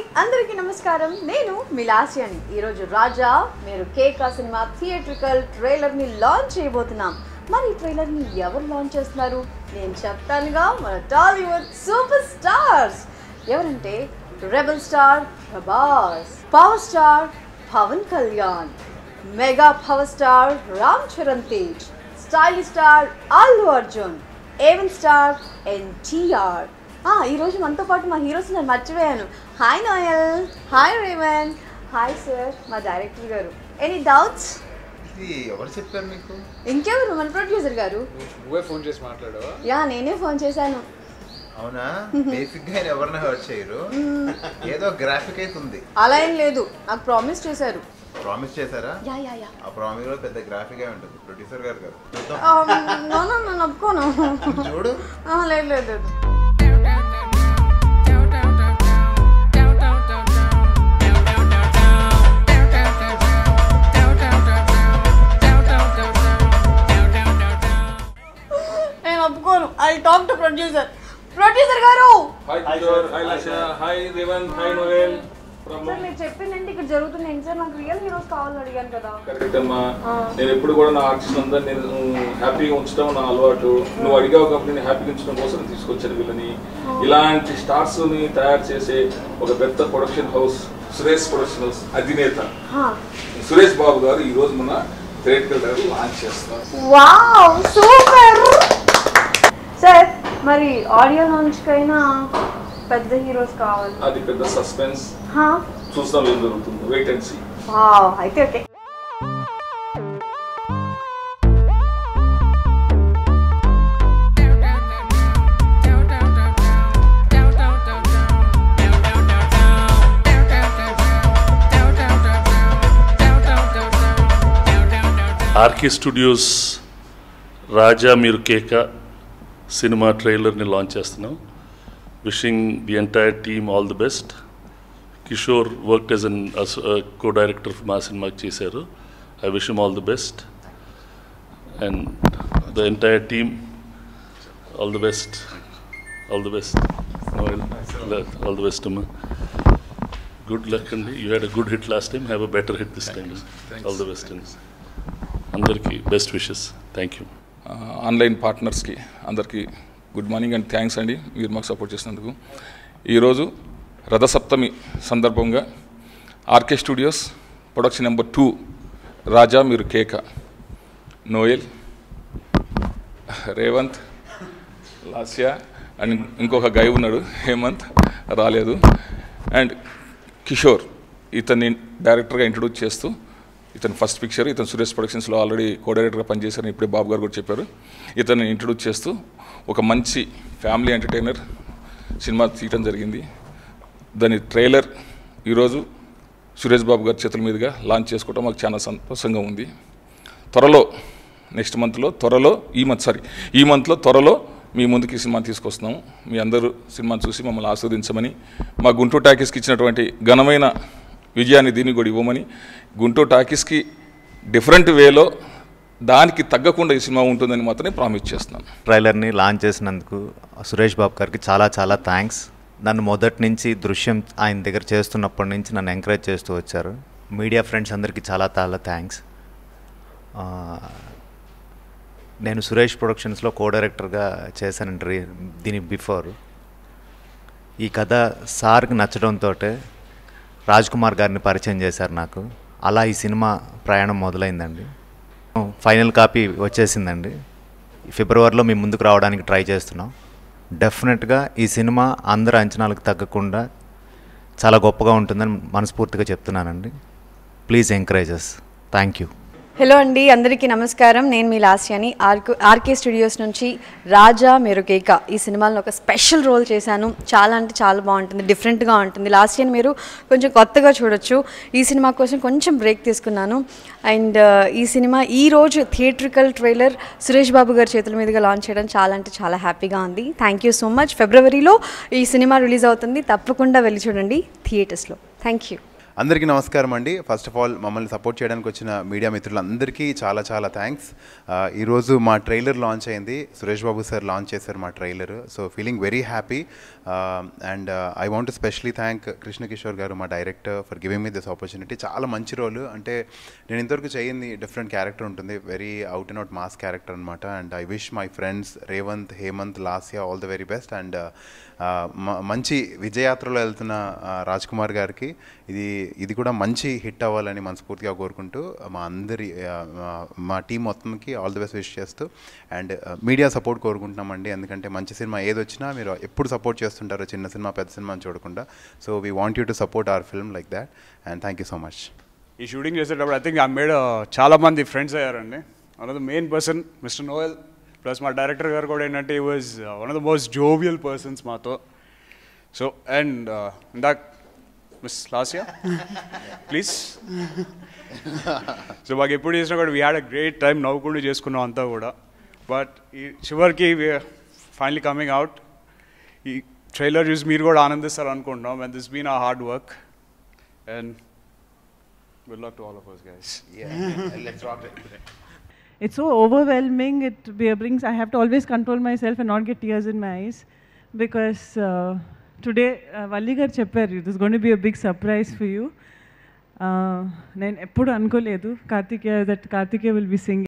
అందరికీ నమస్కారం నేను మిలాసియన్ ఈరోజు రాజా మీరు కేకా సినిమా థియేట్రికల్ ట్రైలర్ని లాంచ్ చేయబోతున్నాం మరి ఈ ట్రైలర్ని ఎవరు లాంచ్ చేస్తున్నారు నేను చెప్తానుగా మన టాలీవుడ్ సూపర్ స్టార్స్ ఎవరంటే rebel star Prabhas power star Pawan Kalyan mega power star Ram Charan Tej stylish star Allu Arjun even star NTR ఈరోజు మనతో పాటు మా హీరోస్ నేను మర్చిపోయాను hi Noel hi Revan hi sir మా డైరెక్టర్ గారు ఎనీ డౌట్స్ ఇది ఎవరు చెప్పారు మీకు ఇంకెవరు మన ప్రొడ్యూసర్ గారు నువ్వే ఫోన్ చేసి మాట్లాడావా యా నేనే ఫోన్ చేశాను అవునా బేసిక్ గా ఆయన ఎవరిని హర్ట్ చేయరు ఏదో గ్రాఫిక్ అయితే ఉంది అలా ఏం లేదు నాకు ప్రామిస్ చేశారు ప్రామిస్ చేశారా యా యా యా ఆ ప్రామిస్ లో పెద్ద గ్రాఫిక్ అయి ఉంటుంది ప్రొడ్యూసర్ గారు కాదు చూద్దాం నో నో నన్ను ఒప్పుకోను చూడు ఆ, లేదు లేదు లేదు నేను ఒప్పుకోను I talk to producer producer గారు hi Kishore hi Laksha hi Revan hi Noel from sir మీరు చెప్పిందంటే ఇక్కడ జరుగుతుంది ఏంటి సార్ నాకు రియల్ హీరోస్ కావాలని అడిగాను కదా కరెక్ట్ అమ్మా నేను ఎప్పుడు కూడా నా ఆర్టిస్ట్ అందరు నేను హ్యాపీగా ఉంచడం నా అలవాటు నువ్వు అడిగావు కాబట్టి నేను హ్యాపీగా ఉంచడం కోసం నేను తీసుకొచ్చాను వీళ్ళని ఇలాంటి స్టార్స్ ని తయారు చేసే ఒక పెద్ద production house Suresh production house అధినేత హా. సురేష్ బాబు గారు ఈ రోజు మన థియేటర్ గారు లాంచ్ చేస్తారు వావ్ సూపర్ సార్ మరి ఆడియో లాంచ్కైనా పెద్ద హీరోస్ కావాలి అది పెద్ద సస్పెన్స్ హా చూస్తాం ఏం జరుగుతుంది వెయిట్ అండ్ సీ వావ్ అయితే okay RK studios Raja Meeru Keka సినిమా ట్రైలర్ని లాంచ్ చేస్తున్నాం wishing the entire team all the best Kishore work as an co director మా సినిమాకి చేశారు I wish all the best and the entire team all the best all the best all the best అమ్మా good luck అండి you had a good hit last time have a better hit this time all the best అండి అందరికీ best wishes thank you ఆ, online పార్ట్నర్స్కి అందరికీ good morning and thanks అండి మీరు మాకు సపోర్ట్ చేసినందుకు ఈరోజు రథసప్తమి సందర్భంగా RK studios production number two Raja Meeru Keka Noel Revanth Lasya and ఇంకొక గై ఉన్నాడు హేమంత్ రాలేదు అండ్ కిషోర్ ఇతన్ని డైరెక్టర్గా ఇంట్రొడ్యూస్ చేస్తూ ఇతను ఫస్ట్ పిక్చర్ ఇతను సురేష్ ప్రొడక్షన్స్లో ఆల్రెడీ కో డైరెక్టర్గా పనిచేశారని ఇప్పుడే బాబు గారు కూడా చెప్పారు ఇతన్ని ఇంట్రొడ్యూస్ చేస్తూ ఒక మంచి ఫ్యామిలీ ఎంటర్టైనర్ సినిమా తీయటం జరిగింది దాని ట్రైలర్ ఈరోజు సురేష్ బాబు గారి చేతుల మీదుగా లాంచ్ చేసుకోవడం మాకు చాలా సంతోషంగా ఉంది త్వరలో నెక్స్ట్ మంత్లో త్వరలో ఈ మంత్ సారీ ఈ మంత్లో త్వరలో మీ ముందుకి ఈ సినిమా తీసుకొస్తున్నాము మీ అందరూ సినిమాని చూసి మమ్మల్ని ఆస్వాదించమని మా గుంటూరు టాకీస్కి ఇచ్చినటువంటి ఘనమైన విజయాన్ని దీన్ని కూడా ఇవ్వమని గుంటూరు టాకీస్కి డిఫరెంట్ వేలో దానికి తగ్గకుండా ఈ సినిమా ఉంటుందని మాత్రమే ప్రామిస్ చేస్తున్నాను ట్రైలర్ని లాంచ్ చేసినందుకు సురేష్ బాబు గారికి చాలా చాలా థ్యాంక్స్ నన్ను మొదటి నుంచి దృశ్యం ఆయన దగ్గర చేస్తున్నప్పటి నుంచి నన్ను ఎంకరేజ్ చేస్తూ వచ్చారు మీడియా ఫ్రెండ్స్ అందరికీ చాలా చాలా థ్యాంక్స్ నేను సురేష్ ప్రొడక్షన్స్లో కో డైరెక్టర్గా చేశానండి రీ- దీని బిఫోర్ ఈ కథ సార్కి నచ్చడంతో రాజ్ కుమార్ గారిని పరిచయం చేశారు నాకు అలా ఈ సినిమా ప్రయాణం మొదలైందండి ఫైనల్ కాపీ వచ్చేసిందండి ఫిబ్రవరిలో మీ ముందుకు రావడానికి ట్రై చేస్తున్నాం డెఫినెట్గా ఈ సినిమా అందరి అంచనాలకు తగ్గకుండా చాలా గొప్పగా ఉంటుందని మనస్ఫూర్తిగా చెప్తున్నానండి please encourages thank you hello అండి అందరికీ నమస్కారం నేను మీ లాస్యాని ఆర్కు ఆర్కే స్టూడియోస్ నుంచి రాజా మీరు కేక ఈ సినిమాలో ఒక స్పెషల్ రోల్ చేశాను చాలా అంటే చాలా బాగుంటుంది డిఫరెంట్గా ఉంటుంది లాస్ట్ ఇయర్ మీరు కొంచెం కొత్తగా చూడొచ్చు ఈ సినిమా కోసం కొంచెం బ్రేక్ తీసుకున్నాను అండ్ ఈ సినిమా ఈ రోజు థియేట్రికల్ ట్రైలర్ సురేష్ బాబు గారి చేతుల మీదుగా లాంచ్ చేయడం చాలా అంటే చాలా హ్యాపీగా ఉంది థ్యాంక్ యూ సో మచ్ ఫిబ్రవరిలో ఈ సినిమా రిలీజ్ అవుతుంది తప్పకుండా వెళ్ళి చూడండి థియేటర్స్లో థ్యాంక్ యూ అందరికీ నమస్కారం అండి ఫస్ట్ ఆఫ్ ఆల్ మమ్మల్ని సపోర్ట్ చేయడానికి వచ్చిన మీడియా మిత్రులందరికీ చాలా చాలా థ్యాంక్స్ ఈరోజు మా ట్రైలర్ లాంచ్ అయింది సురేష్ బాబు సార్ లాంచ్ చేశారు మా trailer so feeling very happy and I want specially thank Krishna Kishore గారు మా director for giving me this opportunity చాలా మంచి రోల్ అంటే నేను ఇంతవరకు చేయింది డిఫరెంట్ క్యారెక్టర్ ఉంటుంది very out and out mass character అనమాట and I wish my friends Revanth Hemanth Lasya all the very best and మంచి విజయయాత్రలో వెళ్తున్న ఆ, రాజ్ కుమార్ గారికి ఇది ఇది కూడా మంచి హిట్ అవ్వాలని మనస్ఫూర్తిగా కోరుకుంటూ మా అందరి ఆ, మా- మా టీం మొత్తంకి ఆల్ ది బెస్ట్ విష్ చేస్తూ అండ్ మీడియా సపోర్ట్ కోరుకుంటున్నామండి ఎందుకంటే మంచి సినిమా ఏది వచ్చినా మీరు ఎప్పుడు సపోర్ట్ చేస్తుంటారో చిన్న సినిమా పెద్ద సినిమా అని చూడకుండా so we want you to support our film like that and thank you so much ఈ షూటింగ్ చేసేటప్పుడు ఐ థింక్ ఐ మేడ్ చాలా మంది ఫ్రెండ్స్ అయ్యారండి one of the main person mister Noel plus మా director గారు కూడా ఏంటంటే ఈ was one of the most jovial persons మాతో సో అండ్ ఇందాక్ మిస్ లాస్యా ప్లీజ్ సో మాకు ఎప్పుడు చేసినా కూడా we had a great time నవ్వుకుంటూ చేసుకున్నాం అంతా కూడా బట్ ఈ చివరికి ఫైనలీ కమింగ్ అవుట్ ఈ ట్రైలర్ చూసి మీరు కూడా ఆనందిస్తారు అనుకుంటున్నాం and this been a hard work and good luck to all of us guys It's so overwhelming. It be- brings. I have to always control myself and not get tears in my eyes, because uh, today uh, Valli garu చెప్పారు it is going to be a big surprise for you. నేను ఎప్పుడు అనుకోలేదు Karthikeya that Karthikeya will be singing